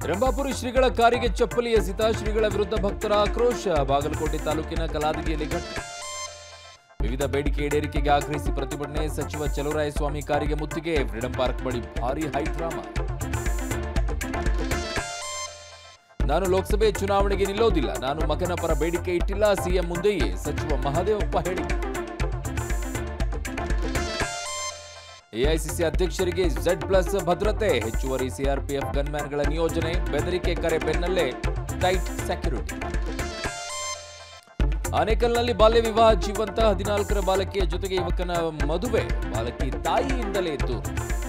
ರಂಭಾಪುರಿ ಶ್ರೀಗಳ ಕಾರಿಗೆ ಚಪ್ಪಲಿ ಎಸೆತ ಶ್ರೀಗಳ ವಿರುದ್ಧ ಭಕ್ತರ ಆಕ್ರೋಶ ಬಾಗಲಕೋಟೆ ತಾಲೂಕಿನ ಕಲಾದಗಿಯಲ್ಲಿ ಘಟನೆ ವಿವಿಧ ಬೇಡಿಕೆ ಈಡೇರಿಕೆಗೆ ಆಗ್ರಹಿಸಿ ಪ್ರತಿಭಟನೆ ಸಚಿವ ಚಲುವರಾಯಸ್ವಾಮಿ ಕಾರಿಗೆ ಮುತ್ತಿಗೆ ಫ್ರೀಡಂ ಪಾರ್ಕ್ ಬಳಿ ಭಾರಿ ಹೈಡ್ರಾಮಾ ನಾನು ಲೋಕಸಭೆ ಚುನಾವಣೆಗೆ ನಿಲ್ಲೋದಿಲ್ಲ ನಾನು ಮಗನ ಪರ ಬೇಡಿಕೆ ಇಟ್ಟಿಲ್ಲ ಸಿಎಂ ಮುಂದೆಯೇ ಸಚಿವ ಮಹದೇವಪ್ಪ ಹೇಳಿಕೆ ಎಐಸಿಸಿ ಅಧ್ಯಕ್ಷರಿಗೆ ಝೆಡ್ ಪ್ಲಸ್ ಭದ್ರತೆ ಹೆಚ್ಚುವರಿ ಸಿಆರ್ಪಿಎಫ್ ಗನ್ಮ್ಯಾನ್ಗಳ ನಿಯೋಜನೆ ಬೆದರಿಕೆ ಕರೆ ಬೆನ್ನಲ್ಲೇ ಟೈಟ್ ಸೆಕ್ಯೂರಿಟಿ ಆನೇಕಲ್ನಲ್ಲಿ ಬಾಲ್ಯ ವಿವಾಹ ಜೀವಂತ ಹದಿನಾಲ್ಕರ ಬಾಲಕಿಯ ಜೊತೆಗೆ ಯುವಕನ ಮದುವೆ ಬಾಲಕಿ ತಾಯಿಯಿಂದಲೇ ದೂರು